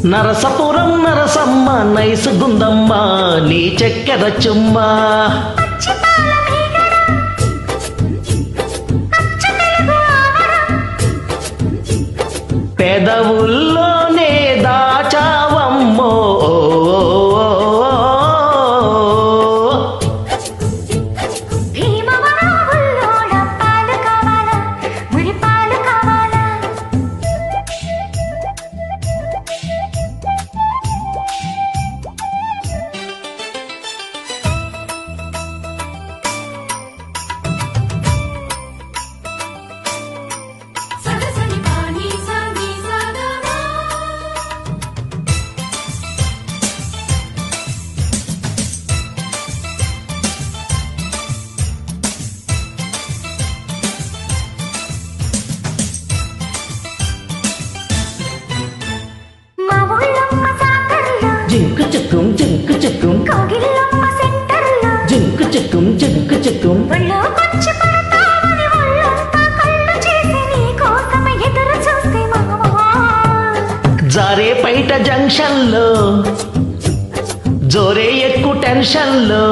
Narasapuram Narasamma nice గుందమ్మ నీ చెక్కెర చుమ్మా పచ్చిపాల మీగడ అచ్చ తెలుగు ఆవర పెదవుల్లోనే దాచావమ్మో భీమవరం బుల్లోడ పాలు కావాలా మురి పాలు కావాలా సరసని పాని సాని సదవా మా ఊళ్ళమ్మ సాకర్లో జింకు చిక్కుం జింకు చిక్కుం కోగిళ్ళమ్మ సెంటర్లో జింకు చిక్కుం జింకు చిక్కుం ఒళ్ళోకొచ్చి పడతామని ఒళ్ళంతా కళ్ళు చేసి నీ కోసం ఎదురు చూస్తే మావా జారే పైట జంక్షన్లో జోరే ఎక్కువ టెన్షన్లో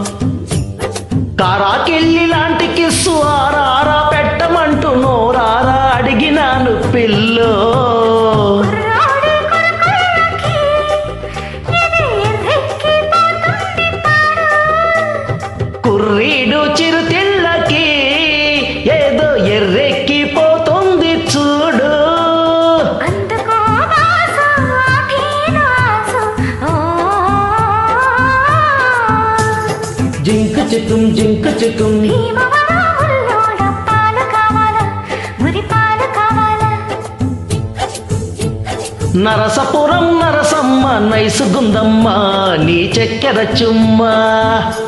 కారాకెళ్ళి లాంటి కిస్సు ఆరారా పెట్టమంటూ నోరారా అడిగినాను పిల్లో కుర్రాడు కొరకొల్లకి ఇది ఎర్రెక్కిపోతుంది పాడు కుర్రీడు చిరుతిళ్ళకి ఏదో ఎర్రెక్కిపోతుంది చూడు అందుకో వాసు ఆఖీనాసు ఓ జింకు చిక్కుం జింకు చిక్కుం భీమవరం ఉల్లోడ పాలు కావాలా మురి పాలు కావాలా నరసపురం నరసమ్మ నైసు గుందమ్మ నీ చెక్కెర చుమ్మా